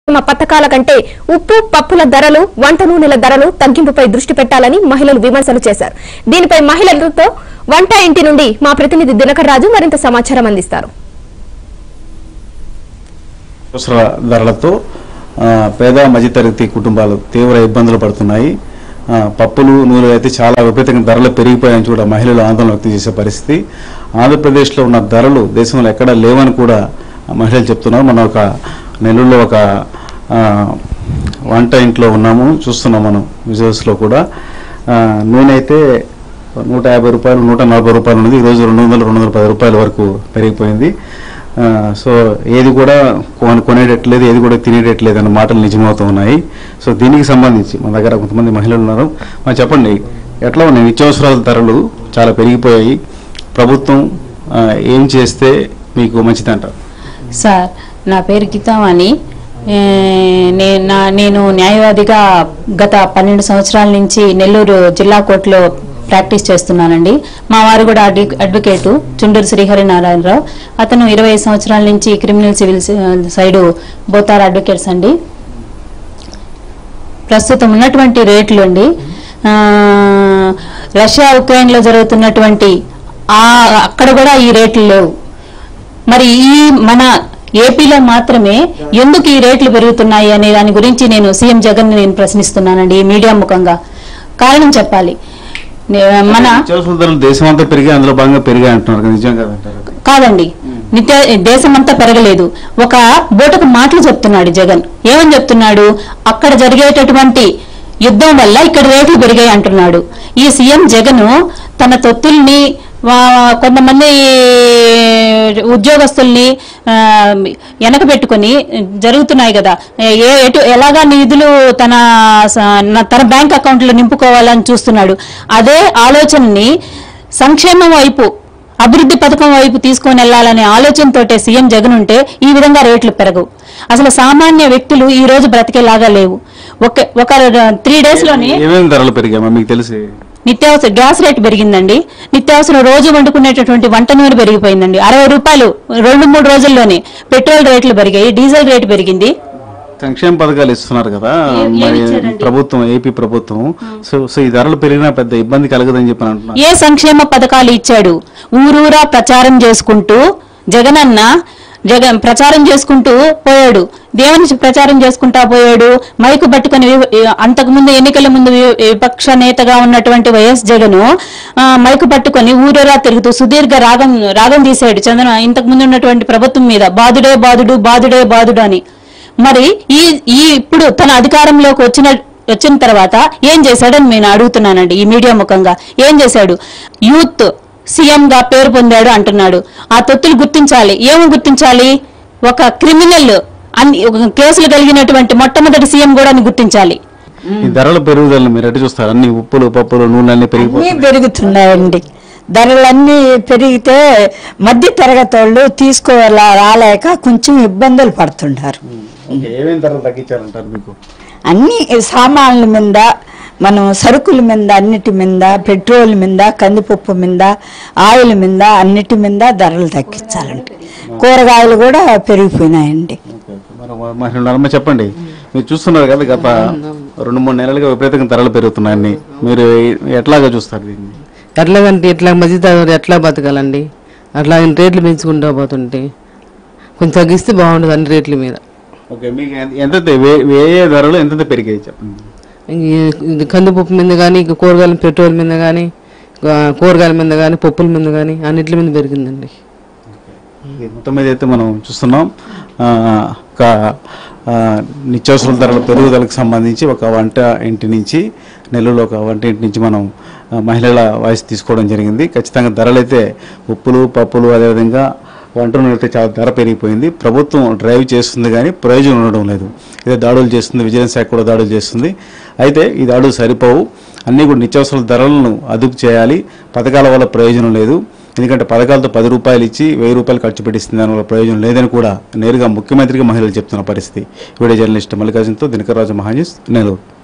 సంక్షేమ పథకాల కంటే ఉప్పు పప్పుల ధరలు వంట నూనెల ధరలు తగ్గింపుపై దృష్టి పెట్టాలని మహిళలు విమర్శలు చేశారు దీనిపై మహిళలతో వంట ఇంటి నుండి మా ప్రతినిధి దినకర్ రాజు మరింత సమాచారం అందిస్తారు అవసర ధరలతో ఆ, పేద మధ్యతరగతి కుటుంబాలు తీవ్ర ఇబ్బందులు పడుతున్నాయి ఆ, పప్పులు నూనెలు అయితే చాలా విపరీతంగా ధరలు పెరిగిపోయాయని కూడా మహిళలు ఆందోళన వ్యక్తం చేసే పరిస్థితి ఆంధ్రప్రదేశ్లో ఉన్న ధరలు దేశంలో ఎక్కడా లేవని కూడా మహిళలు చెప్తున్నారు మనం ఒక నెల్లూరులో ఒక ఆ, వంట ఇంట్లో ఉన్నాము చూస్తున్నాం మనం విజువల్స్లో కూడా ఆ, నూనె అయితే నూట యాభై రూపాయలు నూట నలభై రూపాయలు ఉన్నది ఈరోజు రెండు వందలు రెండు వందల పది రూపాయల వరకు పెరిగిపోయింది ఆ, సో ఏది కూడా కొన- కొనేటట్లేదు ఏది కూడా తినేటట్లేదు అన్న మాటలు నిజమవుతూ ఉన్నాయి సో దీనికి సంబంధించి మన దగ్గర కొంతమంది మహిళలు ఉన్నారు మరి చెప్పండి ఎట్లా ఉన్నాయి నిత్యావసరాల ధరలు చాలా పెరిగిపోయాయి ప్రభుత్వం ఆ, ఏం చేస్తే మీకు మంచిదంటారు సార్ నా పేరు గీతావాణి ఏ, నే- నా- నేను న్యాయవాదిగా గత పన్నెండు సంవత్సరాల నుంచి నెల్లూరు జిల్లా కోర్టులో ప్రాక్టీస్ చేస్తున్నానండి మా వారు కూడా అడ్వి- అడ్వకేటు చుండూరు శ్రీహరి నారాయణరావు అతను ఇరవై సంవత్సరాల నుంచి criminal civil side both are advocates అండి ప్రస్తుతం ఉన్నటువంటి రేట్లు అండి ఆ, రష్యా ఉక్రెయిన్ లో జరుగుతున్నటువంటి ఆ అక్కడ కూడా ఈ రేట్లు లేవు మరి ఈ మన ఏపీలో మాత్రమే ఎందుకు ఈ రేట్లు పెరుగుతున్నాయి అనే దాని గురించి నేను సీఎం జగన్ నేను ప్రశ్నిస్తున్నానండి ఈ మీడియా ముఖంగా కారణం చెప్పాలి నే- మన నిత్యావసరాల ధరలు దేశం అంతా పెరిగాయి అందులో భాగంగా పెరిగాయి అంటున్నారు కదా, నిజం కదంటారు కాదండి నిత్య దేశమంతా పెరగలేదు ఒక బోటకు మాటలు చెప్తున్నాడు జగన్ ఏమని చెప్తున్నాడు అక్కడ జరిగేటటువంటి యుద్ధం వల్ల ఇక్కడ రేట్లు పెరిగాయి అంటున్నాడు ఈ సీఎం జగన్ తన తొత్తుల్ని వా- కొంతమంది ఉద్యోగస్తుల్ని ఆ, వెనక పెట్టుకొని జరుగుతున్నాయి కదా ఏ ఎటు ఎలాగా నిధులు తన స- న- తన బ్యాంక్ అకౌంట్లో నింపుకోవాలని చూస్తున్నాడు అదే ఆలోచనని సంక్షేమం వైపు అభివృద్ధి పథకం వైపు తీసుకొని వెళ్లాలనే ఆలోచనతోటే సీఎం జగన్ ఉంటే ఈ విధంగా రేట్లు పెరగవు అసలు సామాన్య వ్యక్తులు ఈ రోజు బ్రతికేలాగా లేవు ఒక ఒక త్రీ డేస్ లోనే ఏమేమి ధరలు పెరిగాయమ్మా మీకు తెలిసి నిత్యావసర గ్యాస్ రేట్ పెరిగిందండి నిత్యావసరం రోజు వండుకునేటటువంటి వంట నూనె పెరిగిపోయిందండి అరవై రూపాయలు రెండు మూడు రోజుల్లోనే పెట్రోల్ రేట్లు పెరిగాయి డీజిల్ రేటు పెరిగింది సంక్షేమ పథకాలు ఇస్తున్నారు కదా ఏ- ఏమి మరి ఇచ్చారండి? ప్రభుత్వం ఏపీ ప్రభుత్వం సో సో ఈ ధరలు పెరిగినా పెద్ద ఇబ్బంది కలగదని చెప్పి అంటున్నారు ఏ సంక్షేమ పథకాలు ఇచ్చాడు ఊరూరా ప్రచారం చేసుకుంటూ జగనన్న జగన్ ప్రచారం చేసుకుంటూ పోయాడు దేవుని ప్రచారం చేసుకుంటా పోయాడు మైకు పట్టుకుని వి- అంతకుముందు ఎన్నికల ముందు వి- విపక్ష నేతగా ఉన్నటువంటి వైఎస్ జగన్ మైకు పట్టుకొని ఊరూరా తిరుగుతూ సుదీర్ఘ రాగం రాగం తీశాడు చంద్ర ఇంతకు ముందు ఉన్నటువంటి ప్రభుత్వం మీద బాదుడే బాదుడు బాదుడే బాదుడు అని మరి ఈ ఈ ఇప్పుడు తన అధికారంలోకి వచ్చిన వచ్చిన తర్వాత ఏం చేశాడని నేను అడుగుతున్నానండి ఈ మీడియా ముఖంగా ఏం చేశాడు యూత్ సీఎం గా పేరు పొందాడు అంటున్నాడు ఆ తొత్తులు గుర్తించాలి ఏమి గుర్తించాలి ఒక క్రిమినల్ అన్ని ఒక కేసులు కలిగినటువంటి మొట్టమొదటి సీఎం కూడా గుర్తించాలి ఈ ధరల పెరుగుదలను మీరు ఎటు చూస్తారు అన్ని ఉప్పులు పప్పులు నూనెలు అన్ని అన్నీ పెరిగిపోతున్నాయి పెరుగుతున్నాయండి ధరలన్నీ పెరిగితే మధ్య తరగతి వాళ్ళు తీసుకోవాలా రాలేక కొంచెం ఇబ్బందులు పడుతున్నారు ఓకే, ఏమేమి ధరలు తగ్గించారంటారు మీకు అన్ని సామాన్ల మీద మనం సరుకుల మీద అన్నిటి మీద పెట్రోల్ మీద కందిపప్పు మీద ఆయిల్ మీద అన్నిటి మీద ధరలు తగ్గించాలండి కూరగాయలు కూడా పెరిగిపోయినాయండి ఓకే, ఓకే. మరి మ- మహిళలు అమ్మ చెప్పండి మీరు చూస్తున్నారు కదా గత రెండు మూడు నెలలుగా విపరీతంగా ధరలు పెరుగుతున్నాయని మీరు ఎట్లాగా చూస్తారు దీన్ని ఎట్లాగంటే ఎట్లా మధ్య తరగతి ఎట్లా బతకాలండి అట్లా రేట్లు పెంచుకుంటూ పోతుంటే కొంచెం తగ్గిస్తే బాగుంటుంది అన్ని రేట్ల మీద ఓకే మీకు ఎంత- ఎంత వే- ఏ ఏ ధరలు ఎంత పెరిగాయి చెప్పండి ఈ- ఇది కందిపప్పు మీద కానీ ఇక కూరగాయల పెట్రోల్ మీద కానీ కూరగాయల మీద కానీ పప్పుల మీద కానీ అన్నిటి మీద పెరిగిందండి ఇది మొత్తం మీద అయితే మనం చూస్తున్నాం ఆ, ఒక ఆ, నిత్యావసరాల ధరల పెరుగుదలకు సంబంధించి ఒక వంట ఇంటి నుంచి నెల్లూరులో ఒక వంట ఇంటి నుంచి మనం ఆ, మహిళల వాయిస్ తీసుకోవడం జరిగింది ఖచ్చితంగా ధరలు అయితే ఉప్పులు పప్పులు అదేవిధంగా వంట నూనె అయితే చాలా ధర పెరిగిపోయింది ప్రభుత్వం డ్రైవ్ చేస్తుంది కానీ ప్రయోజనం ఉండడం లేదు ఇదే దాడులు చేస్తుంది విజిలెన్స్ శాఖ కూడా దాడులు చేస్తుంది అయితే ఈ దాడులు సరిపోవు అన్నీ కూడా నిత్యావసరాల ధరలను అదుపు చేయాలి పథకాల వల్ల ప్రయోజనం లేదు ఎందుకంటే పథకాలతో పది రూపాయలు ఇచ్చి వెయ్యి రూపాయలు ఖర్చు పెట్టిస్తుంది దానివల్ల ప్రయోజనం లేదని కూడా నేరుగా ముఖ్యమంత్రిగా మహిళలు చెప్తున్న పరిస్థితి వీడియో జర్నలిస్ట్ మల్లికార్జున్తో దినకర్ రాజు మహాన్యూస్ నెల్లూరు